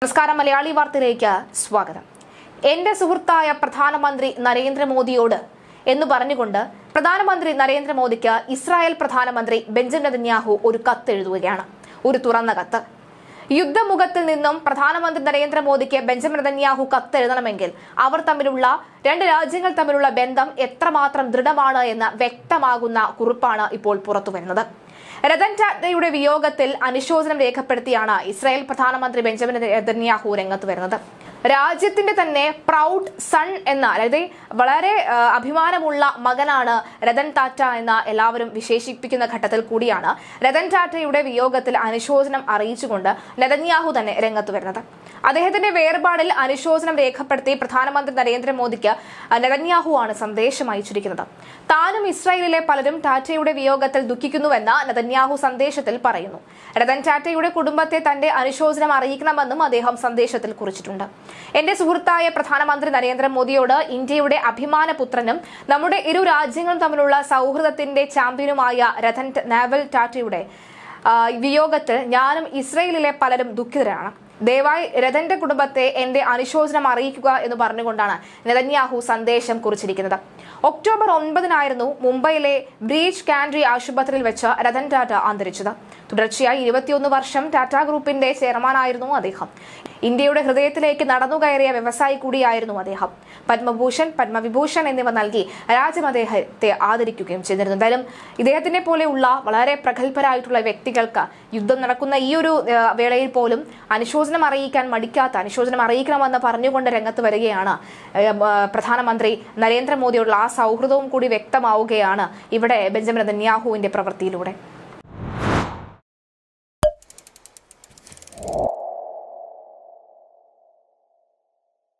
നമസ്കാരം മലയാളി വാർത്തയിലേക്ക് സ്വാഗതം എന്റെ സുഹൃത്തായ പ്രധാനമന്ത്രി നരേന്ദ്രമോദിയോട് എന്ന് പറഞ്ഞുകൊണ്ട് പ്രധാനമന്ത്രി നരേന്ദ്രമോദിക്ക് ഇസ്രായേൽ പ്രധാനമന്ത്രി ബെഞ്ചമിൻ നെതന്യാഹു ഒരു കത്ത് എഴുതുകയാണ് ഒരു തുറന്ന കത്ത് യുദ്ധമുഖത്തിൽ നിന്നും പ്രധാനമന്ത്രി നരേന്ദ്രമോദിക്ക് ബെഞ്ചമിൻ നെതന്യാഹു കത്ത് എഴുതണമെങ്കിൽ അവർ തമ്മിലുള്ള രണ്ട് രാജ്യങ്ങൾ തമ്മിലുള്ള ബന്ധം എത്രമാത്രം ദൃഢമാണ് എന്ന് വ്യക്തമാകുന്ന കുറിപ്പാണ് ഇപ്പോൾ പുറത്തുവരുന്നത് രതൻ ടാറ്റയുടെ വിയോഗത്തിൽ അനുശോചനം രേഖപ്പെടുത്തിയാണ് ഇസ്രായേൽ പ്രധാനമന്ത്രി ബെഞ്ചമിൻ നെതന്യാഹു രംഗത്ത് വരുന്നത് രാജ്യത്തിന്റെ തന്നെ പ്രൗഡ് സൺ എന്ന അതായത് വളരെ ആ, അഭിമാനമുള്ള മകനാണ് രതൻ ടാറ്റ എന്ന എല്ലാവരും വിശേഷിപ്പിക്കുന്ന ഘട്ടത്തിൽ കൂടിയാണ് രതൻ ടാറ്റയുടെ വിയോഗത്തിൽ അനുശോചനം അറിയിച്ചുകൊണ്ട് നെതന്യാഹു തന്നെ രംഗത്ത് വരുന്നത് അദ്ദേഹത്തിന്റെ വേർപാടിൽ അനുശോചനം രേഖപ്പെടുത്തി പ്രധാനമന്ത്രി നരേന്ദ്രമോദിക്ക് നെതന്യാഹു ആണ് സന്ദേശം അയച്ചിരിക്കുന്നത് താനും ഇസ്രായേലിലെ പലരും ടാറ്റയുടെ വിയോഗത്തിൽ ദുഃഖിക്കുന്നുവെന്ന് നെതന്യാഹു സന്ദേശത്തിൽ പറയുന്നു രതൻ ടാറ്റയുടെ കുടുംബത്തെ തന്റെ അനുശോചനം അറിയിക്കണമെന്നും അദ്ദേഹം സന്ദേശത്തിൽ കുറിച്ചിട്ടുണ്ട് എന്റെ സുഹൃത്തായ പ്രധാനമന്ത്രി നരേന്ദ്രമോദിയോട് ഇന്ത്യയുടെ അഭിമാനപുത്രനും നമ്മുടെ ഇരു രാജ്യങ്ങളും തമ്മിലുള്ള സൗഹൃദത്തിന്റെ ചാമ്പ്യനുമായ രതൻ നാവൽ ടാറ്റയുടെ ആ, വിയോഗത്തിൽ ഞാനും ഇസ്രയേലിലെ പലരും ദുഃഖിതരാണ് ദയവായി രഥന്റെ കുടുംബത്തെ എന്റെ അനുശോചനം അറിയിക്കുക എന്ന് പറഞ്ഞുകൊണ്ടാണ് നെതന്യാഹു സന്ദേശം കുറിച്ചിരിക്കുന്നത് ഒക്ടോബർ ഒൻപതിനായിരുന്നു മുംബൈയിലെ ബ്രീച്ച് കാൻഡ്രി ആശുപത്രിയിൽ വെച്ച് രതൻ ടാറ്റ അന്തരിച്ചത് തുടർച്ചയായി ഇരുപത്തിയൊന്ന് വർഷം ടാറ്റ ഗ്രൂപ്പിന്റെ ചെയർമാനായിരുന്നു അദ്ദേഹം ഇന്ത്യയുടെ ഹൃദയത്തിലേക്ക് നടന്നുകയറിയ വ്യവസായി കൂടിയായിരുന്നു അദ്ദേഹം പത്മഭൂഷൺ പത്മവിഭൂഷൺ എന്നിവ നൽകി രാജ്യം അദ്ദേഹത്തെ ആദരിക്കുകയും ചെയ്തിരുന്നു എന്തായാലും ഇദ്ദേഹത്തിനെ പോലെയുള്ള വളരെ പ്രഗത്ഭരായിട്ടുള്ള വ്യക്തികൾക്ക് യുദ്ധം നടക്കുന്ന ഈ ഒരു ആ, വേളയിൽ പോലും അനുശോചനം അറിയിക്കാൻ മടിക്കാത്ത അനുശോചനം അറിയിക്കണമെന്ന് പറഞ്ഞുകൊണ്ട് രംഗത്ത് വരികയാണ് ആ, ആ, പ്രധാനമന്ത്രി നരേന്ദ്രമോദിയോടുള്ള ആ സൗഹൃദവും കൂടി വ്യക്തമാവുകയാണ് ഇവിടെ ബെഞ്ചമിൻ നെതന്യാഹുവിന്റെ പ്രവൃത്തിയിലൂടെ